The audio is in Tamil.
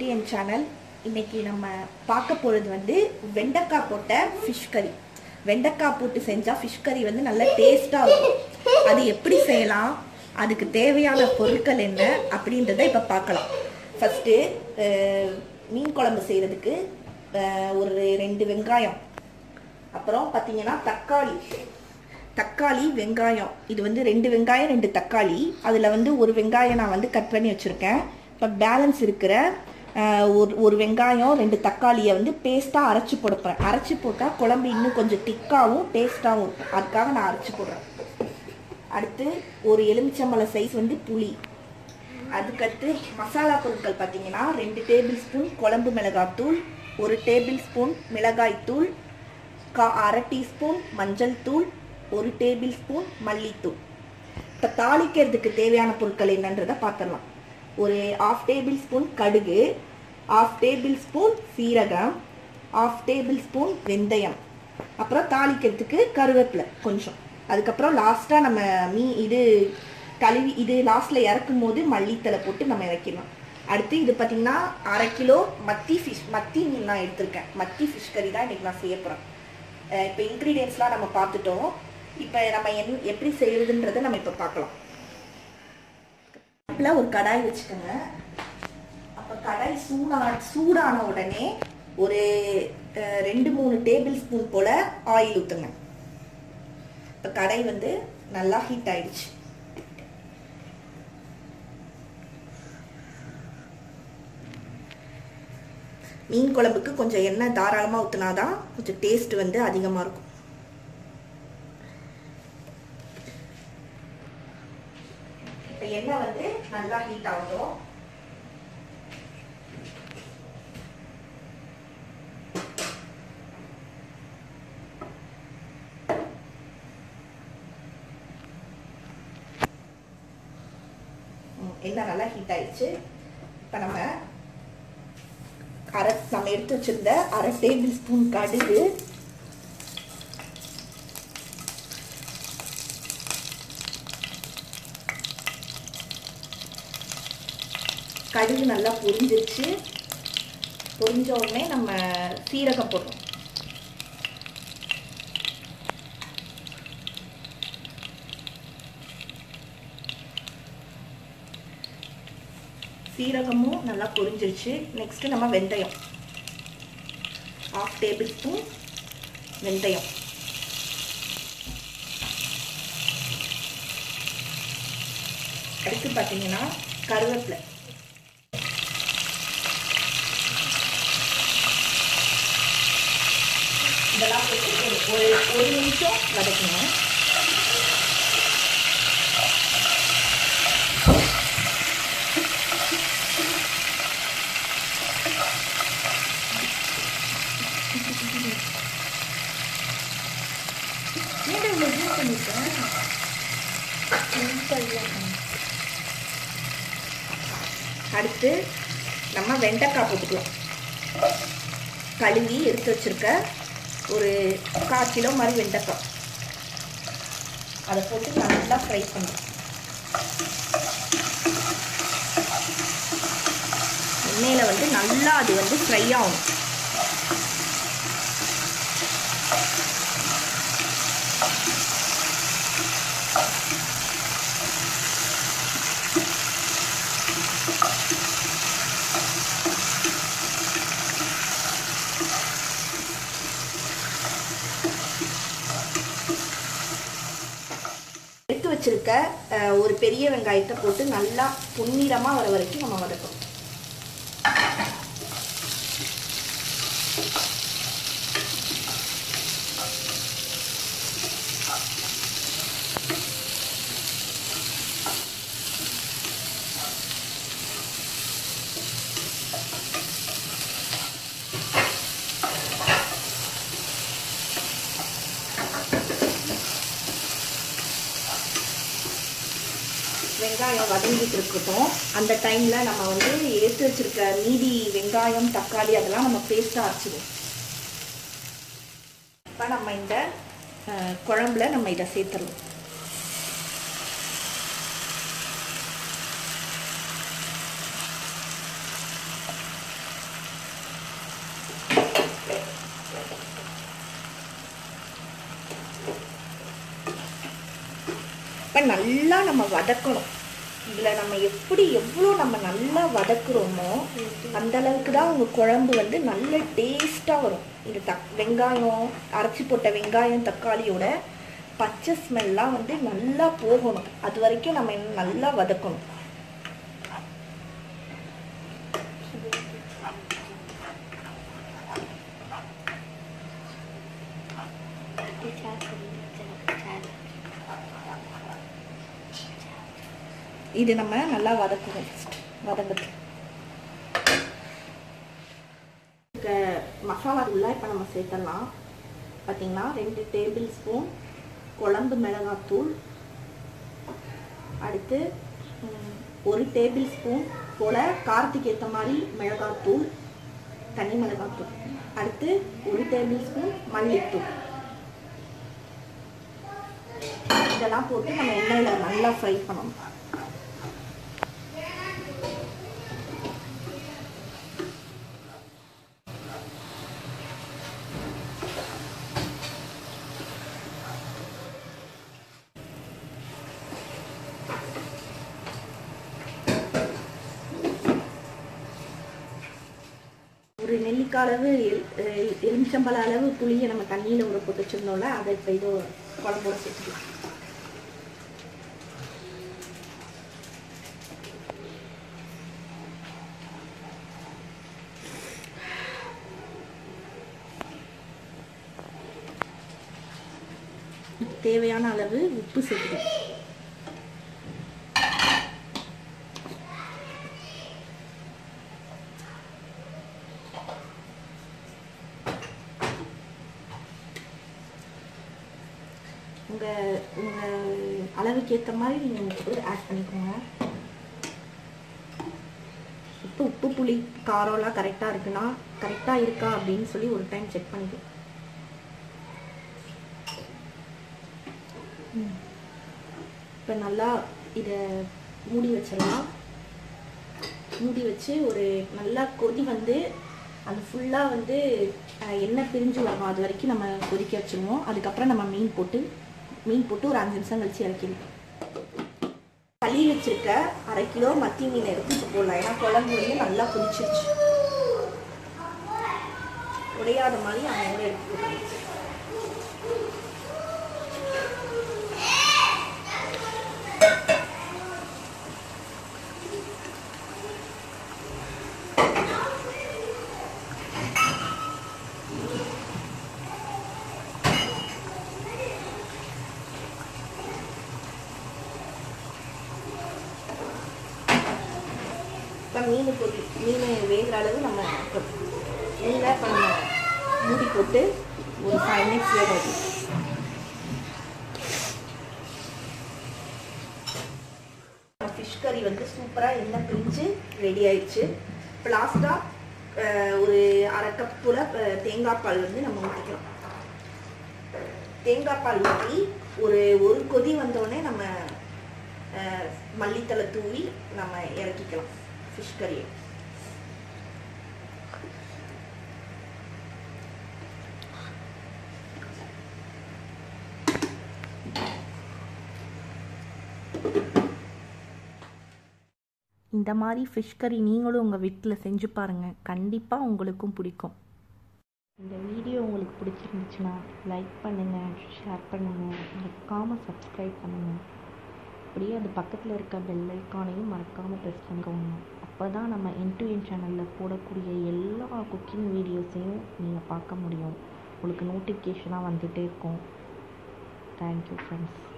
என் சேனல் இன்னைக்கு நம்ம பார்க்க போகிறது வந்து வெண்டைக்காய் போட்ட ஃபிஷ் கறி வெண்டைக்காய் போட்டு செஞ்சால் ஃபிஷ் கறி வந்து நல்ல டேஸ்ட்டாக இருக்கும் அது எப்படி செய்யலாம் அதுக்கு தேவையான பொருட்கள் என்ன அப்படின்றத இப்போ பார்க்கலாம் ஃபஸ்ட்டு மீன் குழம்பு செய்கிறதுக்கு ஒரு ரெண்டு வெங்காயம் அப்புறம் பார்த்தீங்கன்னா தக்காளி தக்காளி வெங்காயம் இது வந்து ரெண்டு வெங்காயம் ரெண்டு தக்காளி அதில் வந்து ஒரு வெங்காயம் நான் வந்து கட் பண்ணி வச்சுருக்கேன் இப்போ பேலன்ஸ் இருக்கிற அஹ், ஒரு ஒரு வெங்காயம் ரெண்டு தக்காளியை வந்து பேஸ்ட்டாக அரைச்சி போட போகிறேன் அரைச்சி போட்டால் குழம்பு இன்னும் கொஞ்சம் திக்காகவும் டேஸ்ட்டாகவும் இருக்கும் அதுக்காக நான் அரைச்சி போடுறேன் அடுத்து ஒரு எலுமிச்சம்பழம் சைஸ் வந்து புளி அதுக்கடுத்து மசாலா பொருட்கள் பார்த்தீங்கன்னா ரெண்டு டேபிள் ஸ்பூன் குழம்பு மிளகாய்த்தூள் ஒரு டேபிள் ஸ்பூன் மிளகாய்த்தூள் கா அரை டீஸ்பூன் மஞ்சள் தூள் ஒரு டேபிள் ஸ்பூன் மல்லித்தூள் இப்போ தாளிக்கிறதுக்கு தேவையான பொருட்கள் என்னன்றதை பார்த்துடலாம் ஒரு ஆஃப் டேபிள் ஸ்பூன் கடுகு ஆஃப் டேபிள் ஸ்பூன் சீரகம் ஆஃப் டேபிள் ஸ்பூன் வெந்தயம் அப்புறம் தாளிக்கிறதுக்கு கருவேப்பிலை கொஞ்சம் அதுக்கப்புறம் லாஸ்ட்டாக நம்ம மீ இது கழுவி இது லாஸ்ட்டில் இறக்கும் போது மல்லித்தலை போட்டு நம்ம இறக்கிடலாம் அடுத்து இது பார்த்தீங்கன்னா அரை கிலோ மத்தி ஃபிஷ் மத்தி மீன் நான் எடுத்திருக்கேன் மத்தி ஃபிஷ் கறி தான் இன்றைக்கி நான் செய்ய போகிறேன் இப்போ இன்க்ரீடியன்ஸ்லாம் நம்ம பார்த்துட்டோம் இப்போ நம்ம என் எப்படி செய்யறதுன்றதை நம்ம இப்போ பார்க்கலாம் அடுப்பில் ஒரு கடாய் வச்சுக்கோங்க அப்போ கடாய் சூடா சூடான உடனே ஒரு அஹ், ரெண்டு மூணு டேபிள் ஸ்பூன் போல் ஆயில் ஊற்றுங்க இப்போ கடாய் வந்து நல்லா ஹீட் ஆயிடுச்சு மீன் குழம்புக்கு கொஞ்சம் எண்ணெய் தாராளமாக ஊற்றினாதான் கொஞ்சம் டேஸ்ட் வந்து அதிகமாக இருக்கும் இப்போ எண்ணெய் வந்து நல்லா ஹீட் ஆகணும் ம், எண்ணெய் நல்லா ஹீட் ஆயிடுச்சு இப்போ நம்ம அரை நம்ம எடுத்து வச்சிருந்த அரை டேபிள் ஸ்பூன் கடுகு கடுகு நல்லா பொரிஞ்சிருச்சு பொரிஞ்ச உடனே நம்ம சீரகம் போடுறோம் சீரகமும் நல்லா பொரிஞ்சிருச்சு நெக்ஸ்ட் நம்ம வெந்தயம் ஆஃப் டேபிள் ஸ்பூன் வெந்தயம் அடுத்து பார்த்தீங்கன்னா கருவேப்பிலை இதெல்லாம் போட்டு ஒரு- ஒரு ஒரு நிமிஷம் வதக்கணும் ஏன்டா இவ்வளோ zoom பண்ணிருக்க? அடுத்து நம்ம வெண்டைக்காய் போட்டுக்கலாம் கழுவி எடுத்து வச்சிருக்க ஒரு கால் கிலோ மாதிரி வெண்டைக்காய் அதை போட்டு நல்லா ஃப்ரை பண்ணுறோம் எண்ணெயில் வந்து நல்லா அது வந்து ஃப்ரை ஆகணும் எடுத்து வச்சிருக்க அஹ், ஒரு பெரிய வெங்காயத்தை போட்டு நல்லா பொன்னிறமாக வர வரைக்கும் நம்ம வதக்கணும் வெங்காயம் வதங்கிட்டு இருக்கட்டும் அந்த டைமில் நம்ம வந்து எடுத்து வச்சிருக்க மீதி வெங்காயம் தக்காளி அதெல்லாம் நம்ம பேஸ்ட்டாக அரைச்சிடுவோம் இப்போ நம்ம இந்த அஹ், குழம்புல நம்ம இதை சேர்த்துடலாம் இப்போ நல்லா நம்ம வதக்கணும் இதில் நம்ம எப்படி எவ்வளோ நம்ம நல்லா வதக்குறோமோ அந்த அளவுக்கு தான் உங்கள் குழம்பு வந்து நல்ல டேஸ்ட்டாக வரும் இது தக் வெங்காயம் அரைச்சி போட்ட வெங்காயம் தக்காளியோட பச்சை ஸ்மெல்லாம் வந்து நல்லா போகணும் அது வரைக்கும் நம்ம இன்னும் நல்லா வதக்கணும் இது நம்ம நல்லா வதக்குவோம் first. வதங்கட்டும் இருக்க மசாலா தூள்லாம் இப்போ நம்ம சேர்த்தலாம் பார்த்தீங்கன்னா ரெண்டு டேபிள் ஸ்பூன் குழம்பு மிளகாத்தூள் அடுத்து ம், ஒரு டேபிள் ஸ்பூன் போல் காரத்துக்கு ஏற்ற மாதிரி மிளகாத்தூள் தனி மிளகாத்தூள் அடுத்து ஒரு டேபிள் ஸ்பூன் மல்லித்தூள் இதெல்லாம் போட்டு நம்ம எண்ணெயில் நல்லா ஃப்ரை பண்ணணும் ஒரு நெல்லிக்காய் அளவு எல்- எல்- எலுமிச்சம்பழ அளவு புளியை நம்ம தண்ணியில் ஊற போட்டு வச்சிருந்தோம்ல அதை இப்போ இதோ குழம்போட சேர்த்துக்கலாம் தேவையான அளவு உப்பு சேர்த்துக்கலாம் உங்கள் உங்கள் அளவுக்கு ஏற்ற மாதிரி நீங்கள் உப்பு ஆட் பண்ணிக்கோங்க இப்போ உப்பு புளி காரம்லாம் கரெக்டாக இருக்குன்னா கரெக்டாக இருக்கா அப்படின்னு சொல்லி ஒரு டைம் செக் பண்ணிக்கோ இப்போ நல்லா இதை மூடி வச்சிடலாம் மூடி வச்சு ஒரு நல்லா கொதி வந்து அது ஃபுல்லாக வந்து அஹ், எண்ணெய் பிரிஞ்சு வரணும் அது வரைக்கும் நம்ம கொதிக்க வச்சுருவோம் அதுக்கப்புறம் நம்ம மீன் போட்டு மீன் போட்டு ஒரு அஞ்சு நிமிஷம் கழிச்சு இறக்கிடுவோம் களி வச்சிருக்க அரை கிலோ மத்தி மீன் எடுத்து இப்போ போடலாம் ஏன்னா குழம்பு வந்து நல்லா கொதிச்சிருச்சு உடையாத மாதிரி அவங்க எடுத்து போடலாம். இப்போ மீன் பொடி மீன் வேகிற அளவு நம்ம இப்போ மீனை இப்போ நம்ம மூடி போட்டு ஒரு ஃபைவ் மினிட்ஸ் வேக வைக்கணும் ஃபிஷ் கறி வந்து சூப்பராக எண்ணெய் பிரிஞ்சு ரெடி ஆயிடுச்சு இப்போ லாஸ்ட்டாக ஒரு அரை கப் போல் அஹ், தேங்காய் பால் வந்து நம்ம ஊற்றிக்கலாம் தேங்காய் பால் ஊற்றி ஒரு ஒரு கொதி வந்தோடனே நம்ம அஹ், மல்லித்தழை தூவி நம்ம இறக்கிக்கலாம் ஃபிஷ் கறியை இந்த மாதிரி ஃபிஷ் கறி நீங்களும் உங்கள் வீட்டில் செஞ்சு பாருங்கள் கண்டிப்பாக உங்களுக்கும் பிடிக்கும் இந்த வீடியோ உங்களுக்கு பிடிச்சிருந்துச்சுன்னா லைக் பண்ணுங்கள் ஷேர் பண்ணுங்கள் மறக்காமல் சப்ஸ்கிரைப் பண்ணுங்கள் அப்படியே அது பக்கத்தில் இருக்க பெல் ஐக்கானையும் மறக்காமல் ப்ரெஸ் பண்ணிக்கோங்க அப்போ தான் நம்ம இன்டு என் சேனலில் போடக்கூடிய எல்லா குக்கிங் வீடியோஸையும் நீங்கள் பார்க்க முடியும் உங்களுக்கு நோட்டிஃபிகேஷனாக வந்துகிட்டே இருக்கும் தேங்க்யூ ஃப்ரெண்ட்ஸ்